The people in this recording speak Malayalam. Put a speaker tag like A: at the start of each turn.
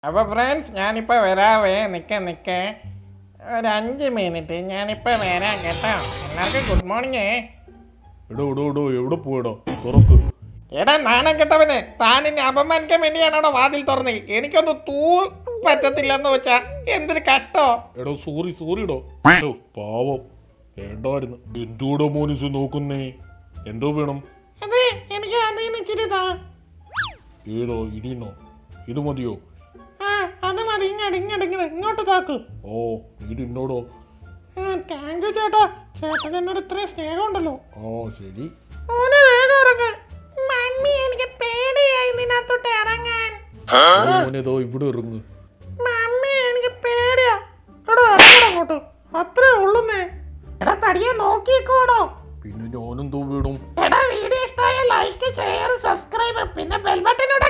A: അപ്പോൾ ഫ്രണ്ട്സ് ഞാനിപ്പോൾ വരാവേ നിൽക്കേ നിൽക്കേ ഒരു അഞ്ച് മിനിറ്റ് ഞാനിപ്പോൾ വരാം കേട്ടോ എല്ലാവർക്കും ഗുഡ് മോർണിംഗ്
B: എടോ എടോ എടോ എവിടെ പോയടോ തുറക്ക്
A: എടാ നാണം കെട്ടവനെ താൻ എന്നെ അപമാനിക്കാൻ വേണ്ടിയാണോ വാതിൽ തുറന്ന് എനിക്കൊന്ന് തൂ പറ്റത്തില്ലെന്ന് വെച്ചാ എന്തൊരു കഷ്ടോ
B: എടോ സോറി സോറിടോ എടോ പാവം വേണ്ടായിരുന്നു എന്തുകൂടെ മോനിസ് നോക്കുന്നേ എന്തോ വേണം
A: അതെ എനിക്ക് അതിന് ഇച്ചിരി താ
B: ഏതോ ഇതിന്നോ ഇത് മതിയോ
A: ആ അത് മതി ഇങ്ങോട്ട് ഇങ്ങോട്ട് ഇങ്ങോട്ട് ഇങ്ങോട്ട് താക്കൂ
B: ഓ ഇത് എന്നോടോ
A: താങ്ക് യു ചേട്ടാ ചേട്ടൻ എന്നോട് ഇത്രയും സ്നേഹമുണ്ടല്ലോ
B: ആ ശരി
A: മോനെ വേഗം ഇറങ്ങ് മമ്മി എനിക്ക് പേടിയായി ഇതിനകത്തോട്ട് ഇറങ്ങാൻ
B: മോനേതോ ഇവിടെ ഇറങ്ങ്
A: മമ്മി എനിക്ക് പേടിയാ എടാ ഇറങ്ങടാ അങ്ങോട്ട് അത്രേ ഉള്ളുന്നേ എടാ തടിയെ നോക്കിക്കോടോ
B: പിന്നെ ഞാനെന്തോ വേണം
A: എടാ വീഡിയോ ഇഷ്ടമായ ലൈക്ക് ഷെയർ സബ്സ്ക്രൈബ് പിന്നെ ബെൽ ബട്ടൺ